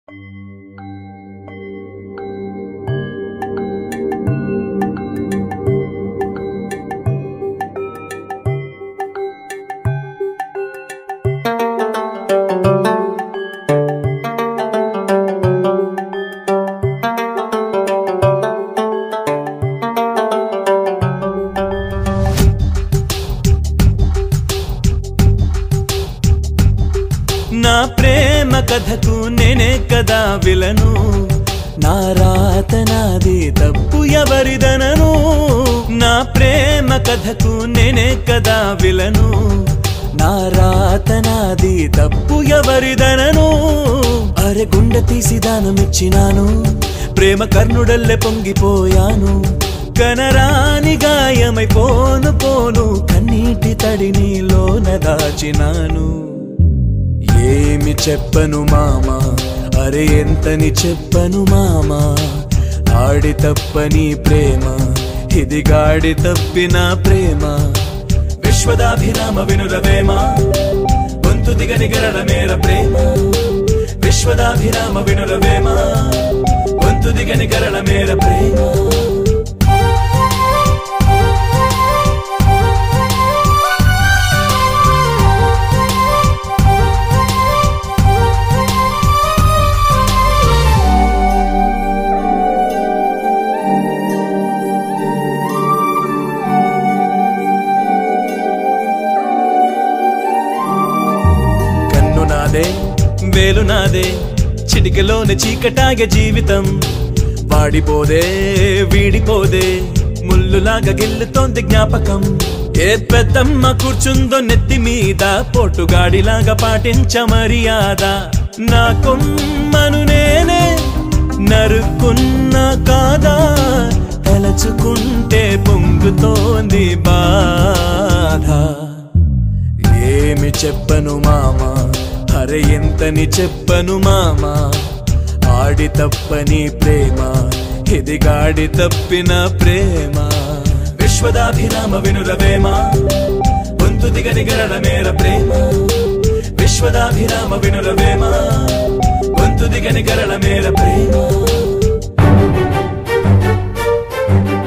నా ప్రేమ కథకు నేనే కదా విలను నా రాత నాది తప్పు ఎవరిదనను నా ప్రేమ కథకు నేనే కదా విలను నా రాత నాది తప్పు ఎవరిదనను అరె గుండె తీసి దానమిచ్చినాను ప్రేమ కర్ణుడల్లె పొంగిపోయాను కనరాని గాయమైపోను పోను కన్నీటి తడి నీలోన దాచినాను ఏమి చెప్పను మామా అరే ఎంతని చెప్పను మామా ఆడి తప్పని ప్రేమ ఇది గాడి తప్పిన ప్రేమ విశ్వదాభిరామ వినురవేమ గొంతు దిగని గరళ మేర ప్రేమ విశ్వదాభిరామ వినురవేమ గొంతు దిగని గరళ మేర ప్రేమ కన్ను నాదే వేలు నాదే చిటికలోని చీకటాగే జీవితం వాడిపోదే వీడిపోదే ముల్లులాగా గిల్లుతోంది జ్ఞాపకం ఏ పెద్దమ్మ కూర్చుందో నెత్తి మీద పోటుగాడిలాగా పాటించ మర్యాద నా కొమ్మను నేనే నరుక్కున్నా కాదా తలచుకుంటే పొంగుతోంది బాధ ఏమి చెప్పను మామా అరే ఎంతని చెప్పను మామా ఆడి తప్పని ప్రేమ ఇది గాడి తప్పిన ప్రేమ విశ్వదాభిరామ వినురవేమ గొంతు దిగని గరడ మేర ప్రేమ విశ్వదాభిరామ వినురవేమ గొంతు దిగని గరడ మేర ప్రేమ